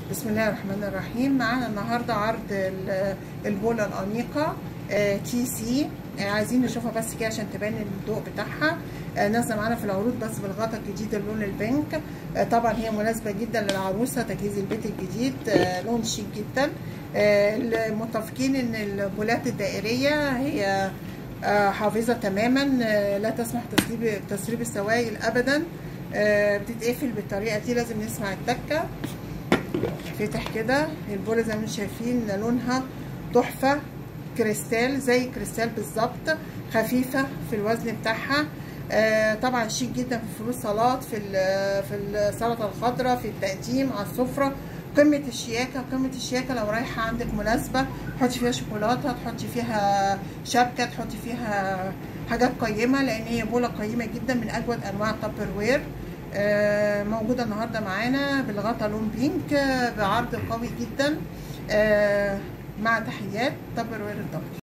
بسم الله الرحمن الرحيم معانا النهارده عرض ال- البوله الانيقه آه، تي سي آه، عايزين نشوفها بس كده عشان تبان الضوء بتاعها آه، نازله معانا في العروض بس بالغطا الجديد اللون البينك آه، طبعا هي مناسبه جدا للعروسه تجهيز البيت الجديد آه، لون شيك جدا آه، المتفقين ان البولات الدائريه هي آه، حافظه تماما آه، لا تسمح تسريب تسريب السوائل ابدا آه، بتتقفل بالطريقه دي لازم نسمع التكه فتح كده البوله زي ما انتم شايفين لونها تحفه كريستال زي كريستال بالظبط خفيفه في الوزن بتاعها آه طبعا شيك جدا في فلوس صلاه في في السلطه الخضراء في التقديم على السفره قمه الشياكه قمه الشياكه لو رايحه عندك مناسبه تحطي فيها شوكولاته تحطي فيها شبكه تحطي فيها حاجات قيمه لان هي بوله قيمه جدا من اجود انواع التابر وير آه موجوده النهارده معانا بالغطا لون بينك آه بعرض قوي جدا آه مع تحيات تابر وير الدبل